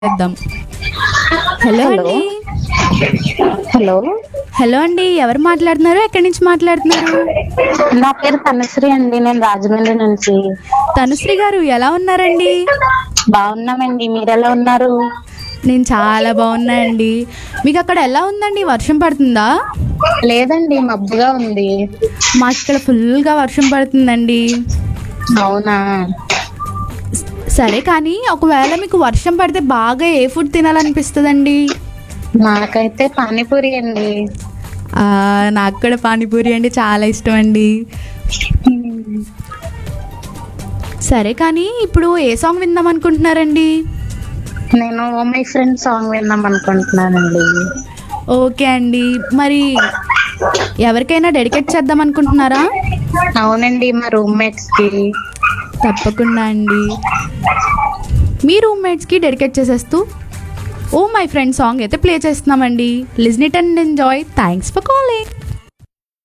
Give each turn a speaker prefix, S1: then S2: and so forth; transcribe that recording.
S1: చేద్దాం hello
S2: hello.
S1: అండి
S2: hello
S1: hello అండి ఎవరు మాట్లాడుతున్నారు ఎక్కడి నుంచి మాట్లాడుతున్నారు
S2: నా పేరు తనశ్రీ అండి నేను రాజమండ్రి నుంచి
S1: తనుశ్రీ గారు ఎలా ఉన్నారండి
S2: బాగున్నామండి మీరు ఎలా ఉన్నారు
S1: నేను చాలా బాగున్నా అండి మీకు అక్కడ ఎలా ఉందండి వర్షం పడుతుందా
S2: లేదండి మబ్బుగా ఉంది
S1: మాకు ఇక్కడ ఫుల్గా వర్షం పడుతుందండి
S2: అవునా
S1: సరే కానీ ఒకవేళ మీకు వర్షం పడితే బాగా ఏ ఫుడ్ తినాలనిపిస్తుందండి
S2: నాకైతే పానీపూరి అండి
S1: ఆ, నాకు కూడా పానీపూరి అంటే చాలా ఇష్టం అండి సరే కానీ ఇప్పుడు ఏ సాంగ్ విందాం అనుకుంటున్నారండి
S2: నేను ఓ మై ఫ్రెండ్ సాంగ్ విందాం అనుకుంటున్నానండి
S1: ఓకే అండి మరి ఎవరికైనా డెడికేట్ చేద్దాం అనుకుంటున్నారా
S2: అవునండి మా రూమ్మేట్స్ కి
S1: తప్పకుండా అండి మీ రూమ్మేట్స్కి డెడికేట్ చేసేస్తూ ఓ మై ఫ్రెండ్ సాంగ్ అయితే ప్లే చేస్తున్నామండి listen it and enjoy thanks for calling